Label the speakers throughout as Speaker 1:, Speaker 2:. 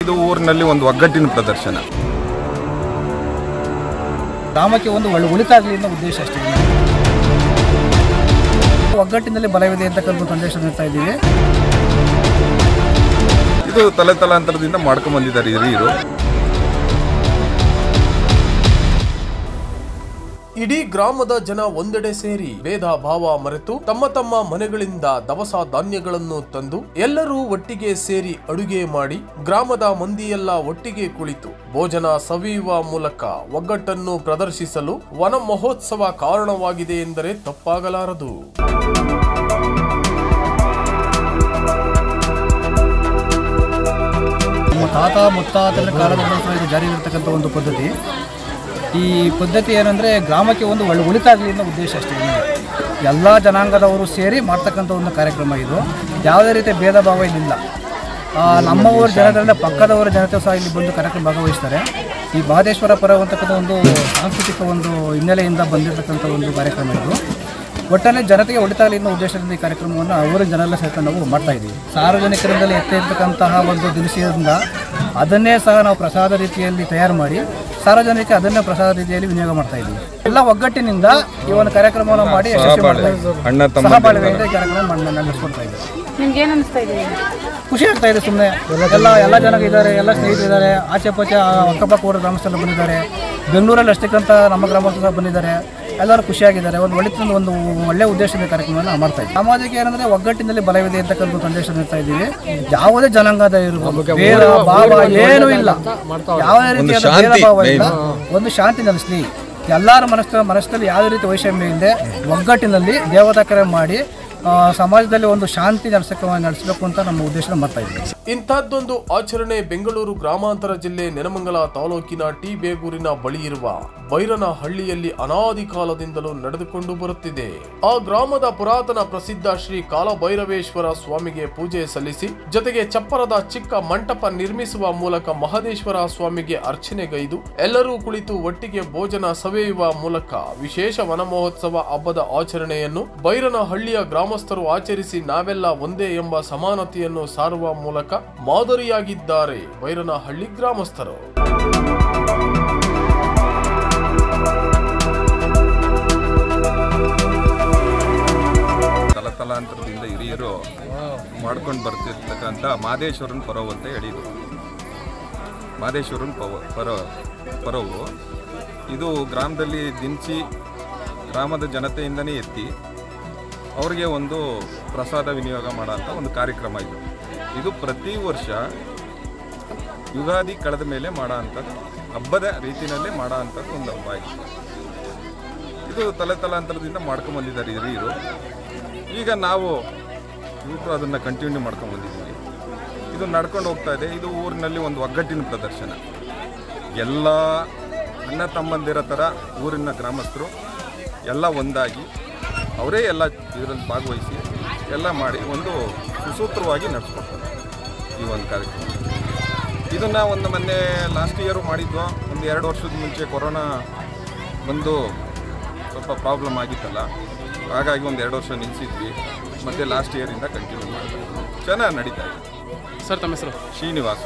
Speaker 1: ಇದು ಊರಿನಲ್ಲಿ ಒಂದು ಒಗ್ಗಟ್ಟಿನ ಪ್ರದರ್ಶನ
Speaker 2: ಗ್ರಾಮಕ್ಕೆ ಒಂದು ಒಳ್ಳೆ ಉಳಿತಾಗಲಿ ಅನ್ನೋ ಉದ್ದೇಶ ಅಷ್ಟೇ ಒಗ್ಗಟ್ಟಿನಲ್ಲಿ ಬಲವಿದೆ ಅಂತಕ್ಕಂಥ ಸಂದೇಶ ನೀಡ್ತಾ ಇದ್ದೀವಿ
Speaker 1: ಇದು ತಲೆ ತಲಾಂತರದಿಂದ ಮಾಡ್ಕೊಂಡ್ ಬಂದಿದ್ದಾರೆ ಹಿರಿಯರು
Speaker 3: ಇಡೀ ಗ್ರಾಮದ ಜನ ಒಂದೆಡೆ ಸೇರಿ ಭೇದ ಭಾವ ಮರೆತು ತಮ್ಮ ತಮ್ಮ ಮನೆಗಳಿಂದ ದವಸ ಧಾನ್ಯಗಳನ್ನು ತಂದು ಎಲ್ಲರೂ ಒಟ್ಟಿಗೆ ಸೇರಿ ಅಡುಗೆ ಮಾಡಿ ಗ್ರಾಮದ ಮಂದಿಯೆಲ್ಲ ಒಟ್ಟಿಗೆ ಕುಳಿತು ಭೋಜನ ಸವಿಯುವ ಮೂಲಕ ಒಗ್ಗಟ್ಟನ್ನು ಪ್ರದರ್ಶಿಸಲು ವನ ಮಹೋತ್ಸವ ಕಾರಣವಾಗಿದೆ ಎಂದರೆ ತಪ್ಪಾಗಲಾರದು
Speaker 2: ನಮ್ಮ ತಾತ ಮುತ್ತಾತನ ಕಾಲದಿಂದ ಸಹ ಇದು ಜಾರಿಯಲ್ಲಿರ್ತಕ್ಕಂಥ ಒಂದು ಪದ್ಧತಿ ಈ ಪದ್ಧತಿ ಏನಂದರೆ ಗ್ರಾಮಕ್ಕೆ ಒಂದು ಒಳ್ಳೆ ಉಳಿತಾಗಲಿ ಅನ್ನೋ ಉದ್ದೇಶ ಅಷ್ಟೇ ಎಲ್ಲ ಜನಾಂಗದವರು ಸೇರಿ ಮಾಡ್ತಕ್ಕಂಥ ಒಂದು ಕಾರ್ಯಕ್ರಮ ಇದು ಯಾವುದೇ ರೀತಿಯ ಭೇದ ಭಾವ ಇಲ್ಲಿಲ್ಲ ಆ, ನಮ್ಮ ಊರ ಜನರಿಂದ ಪಕ್ಕದವರ ಜನತೆ ಸಹ ಇಲ್ಲಿ ಬಂದು ಕಾರ್ಯಕ್ರಮ ಭಾಗವಹಿಸ್ತಾರೆ ಈ ಮಹದೇಶ್ವರ ಪರ ಅಂತಕ್ಕಂಥ ಒಂದು ಸಾಂಸ್ಕೃತಿಕ ಒಂದು ಹಿನ್ನೆಲೆಯಿಂದ ಬಂದಿರತಕ್ಕಂಥ ಒಂದು ಕಾರ್ಯಕ್ರಮ ಇದು ಒಟ್ಟಲ್ಲಿ ಜನತೆಗೆ ಒಳಿತಾಗಲಿ ಅನ್ನೋ ಉದ್ದೇಶದಿಂದ ಈ ಕಾರ್ಯಕ್ರಮವನ್ನು ಊರಿನ ಜನರೆಲ್ಲ ಸೇರ್ಕೊಂಡು ನಾವು ಮಾಡ್ತಾ ಇದ್ದೀವಿ ಸಾರ್ವಜನಿಕರಿಂದಲೇ ಎತ್ತಿರ್ತಕ್ಕಂತಹ ಒಂದು ದಿನಸಿಯಿಂದ ಅದನ್ನೇ ಸಹ ನಾವು ಪ್ರಸಾದ ರೀತಿಯಲ್ಲಿ ತಯಾರು ಮಾಡಿ ಸಾರ್ವಜನಿಕ ಅದನ್ನೇ ಪ್ರಸಾದ ರೀತಿಯಲ್ಲಿ ವಿನಿಯೋಗ ಮಾಡ್ತಾ ಇದ್ದೀವಿ ಎಲ್ಲ ಒಗ್ಗಟ್ಟಿನಿಂದ ಈ ಒಂದು ಕಾರ್ಯಕ್ರಮವನ್ನು ಮಾಡಿ ಯಶಸ್ವಿ ಮಾಡ್ತಾ ಇದ್ದೀವಿ.
Speaker 1: ಅಣ್ಣ ತಮ್ಮ
Speaker 2: ಸಹಬಾಳ್ವೆಯಿಂದ ಈ ಕಾರ್ಯಕ್ರಮ ಮಾಡ್- ನಡೆಸ್ಕೊಡ್ತಾ ಇದ್ದೀವಿ
Speaker 4: ನಿಮ್ಗೆ ಏನು ಅನಿಸ್ತಾ ಇದೆ
Speaker 2: ಖುಷಿ ಆಗ್ತಾ ಇದೆ ಸುಮ್ಮನೆ ಎಲ್ಲ ಎಲ್ಲ ಜನ ಇದ್ದಾರೆ ಎಲ್ಲ ಸ್ನೇಹಿತರು ಇದ್ದಾರೆ ಆಚೆ ಪಾಚೆ ಆ ಅಕ್ಕಪಕ್ಕ ಊರ ಗ್ರಾಮಸ್ಥರು ಬಂದಿದ್ದಾರೆ ಬೆಂಗಳೂರಲ್ಲಿ ಅಷ್ಟಕ್ಕಂತ ನಮ್ಮ ಗ್ರಾಮಸ್ಥರು ಸಹ ಬಂದಿದ್ದಾರೆ ಎಲ್ಲರೂ ಖುಷಿಯಾಗಿದ್ದಾರೆ ಒಂದು ಒಳ್ಳೆ ಒಂದು ಒಳ್ಳೆ ಉದ್ದೇಶದ ಕಾರ್ಯಕ್ರಮವನ್ನು ಮಾಡ್ತಾ ಇದ್ದೀವಿ ಸಮಾಜಕ್ಕೆ ಏನಂದ್ರೆ ಒಗ್ಗಟ್ಟಿನಲ್ಲಿ ಬಲವಿದೆ ಅಂತಕ್ಕಂಥ ಸಂದೇಶ ನೀಡ್ತಾ ಇದ್ದೀವಿ ಯಾವುದೇ ಜನಾಂಗದ ಇರ್ಬೋದು ಭೇದ ಭಾವ ಏನೂ ಇಲ್ಲ ಯಾವುದೇ ರೀತಿಯಾದ ಭೇದ ಭಾವ ಇಲ್ಲ ಒಂದು ಶಾಂತಿ ನೆಲೆಸಲಿ ಎಲ್ಲರ ಮನಸ್ಸು ಮನಸ್ಸಲ್ಲಿ ಯಾವುದೇ ರೀತಿ ವೈಷಮ್ಯ ಇಲ್ಲದೆ ಒಗ್ಗಟ್ಟಿನಲ್ಲಿ ದೇವತಾ ಕರೆ ಮಾಡಿ ಆ, ಸಮಾಜದಲ್ಲಿ ಒಂದು ಶಾಂತಿ ನಡೆಸಕ್ಕೆ ನಡೆಸಬೇಕು ಅಂತ ನಮ್ಮ ಉದ್ದೇಶ ಮಾಡ್ತಾ ಇದ್ದೀವಿ
Speaker 3: ಇಂಥದ್ದೊಂದು ಆಚರಣೆ ಬೆಂಗಳೂರು ಗ್ರಾಮಾಂತರ ಜಿಲ್ಲೆ ನೆನಮಂಗಲ ತಾಲೂಕಿನ ಟಿ ಬೇಗೂರಿನ ಬಳಿ ಇರುವ ಬೈರನಹಳ್ಳಿಯಲ್ಲಿ ಅನಾದಿ ಕಾಲದಿಂದಲೂ ನಡೆದುಕೊಂಡು ಬರುತ್ತಿದೆ ಆ ಗ್ರಾಮದ ಪುರಾತನ ಪ್ರಸಿದ್ಧ ಶ್ರೀ ಕಾಲಭೈರವೇಶ್ವರ ಸ್ವಾಮಿಗೆ ಪೂಜೆ ಸಲ್ಲಿಸಿ ಜೊತೆಗೆ ಚಪ್ಪರದ ಚಿಕ್ಕ ಮಂಟಪ ನಿರ್ಮಿಸುವ ಮೂಲಕ ಮಹದೇಶ್ವರ ಸ್ವಾಮಿಗೆ ಅರ್ಚನೆಗೈದು ಎಲ್ಲರೂ ಕುಳಿತು ಒಟ್ಟಿಗೆ ಭೋಜನ ಸವೆಯುವ ಮೂಲಕ ವಿಶೇಷ ವನ ಮಹೋತ್ಸವ ಹಬ್ಬದ ಆಚರಣೆಯನ್ನು ಬೈರನಹಳ್ಳಿಯ ಗ್ರಾಮಸ್ಥರು ಆಚರಿಸಿ ನಾವೆಲ್ಲ ಒಂದೇ ಎಂಬ ಸಮಾನತೆಯನ್ನು ಸಾರುವ ಮೂಲಕ ಮಾದರಿಯಾಗಿದ್ದಾರೆ ಬೈರನಹಳ್ಳಿ ಗ್ರಾಮಸ್ಥರು
Speaker 1: ತಲ ತಲಾಂತರದಿಂದ ಹಿರಿಯರು ಮಾಡ್ಕೊಂಡು ಬರ್ತಿರ್ತಕ್ಕಂಥ ಮಾದೇಶ್ವರನ ಪರವು ಅಂತ ಹೇಳಿದ್ರು ಮಾದೇಶ್ವರನ ಪವ ಪರ ಪರವು ಇದು ಗ್ರಾಮದಲ್ಲಿ ದಿನಸಿ ಗ್ರಾಮದ ಜನತೆಯಿಂದನೇ ಎತ್ತಿ ಅವ್ರಿಗೆ ಒಂದು ಪ್ರಸಾದ ವಿನಿಯೋಗ ಮಾಡೋಂಥ ಒಂದು ಕಾರ್ಯಕ್ರಮ ಇದು ಇದು ಪ್ರತಿ ವರ್ಷ ಯುಗಾದಿ ಕಳೆದ ಮೇಲೆ ಮಾಡೋ ಅಂಥದ್ದು ಹಬ್ಬದ ರೀತಿಯಲ್ಲೇ ಮಾಡೋ ಅಂಥದ್ದು ಒಂದು ಹಬ್ಬ ಇದು ಇದು ತಲೆ ತಲಾಂತರದಿಂದ ಮಾಡ್ಕೊಂಡ್ ಬಂದಿದ್ದಾರೆ ಹಿರಿಯರು ಈಗ ನಾವು ಇವರು ಅದನ್ನು ಕಂಟಿನ್ಯೂ ಮಾಡ್ಕೊಂಡು ಬಂದಿದ್ದೀವಿ ಇದು ನಡ್ಕೊಂಡು ಹೋಗ್ತಾ ಇದೆ ಇದು ಊರಿನಲ್ಲಿ ಒಂದು ಒಗ್ಗಟ್ಟಿನ ಪ್ರದರ್ಶನ ಎಲ್ಲ ಅಣ್ಣ ತಮ್ಮಂದಿರ ಥರ ಊರಿನ ಗ್ರಾಮಸ್ಥರು ಎಲ್ಲ ಒಂದಾಗಿ ಅವರೇ ಎಲ್ಲ ಇದರಲ್ಲಿ ಭಾಗವಹಿಸಿ ಎಲ್ಲ ಮಾಡಿ ಒಂದು ಸುಸೂತ್ರವಾಗಿ ನಡೆಸ್ಕೊಡ್ತಾರೆ ಈ ಒಂದು ಕಾರ್ಯಕ್ರಮ ಇದನ್ನು ಒಂದು ಮೊನ್ನೆ ಲಾಸ್ಟ್ ಇಯರು ಮಾಡಿದ್ವು ಒಂದು ಎರಡು ವರ್ಷದ ಮುಂಚೆ ಕೊರೋನಾ ಬಂದು ಸ್ವಲ್ಪ ಪ್ರಾಬ್ಲಮ್ ಆಗಿತ್ತಲ್ಲ ಹಾಗಾಗಿ ಒಂದು ಎರಡು ವರ್ಷ ನಿಲ್ಲಿಸಿದ್ವಿ ಮತ್ತು ಲಾಸ್ಟ್ ಇಯರಿಂದ ಕಂಟಿನ್ಯೂ ಮಾಡ್ತಾ ಇದ್ವಿ ಚೆನ್ನಾಗಿ ನಡೀತಾ ಇದೆ
Speaker 3: ಸರ್ ತಮ್ಮ ಹೆಸರು
Speaker 1: ಶ್ರೀನಿವಾಸ್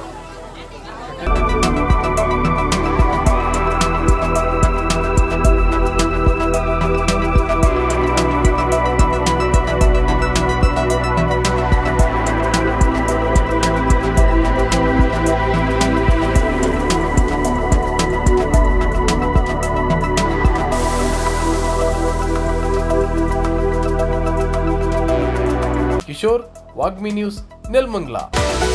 Speaker 3: ಕಿಶೋರ್ ವಾಗ್ಮಿ ನ್ಯೂಸ್ ನೆಲ್ಮಂಗ್ಲಾ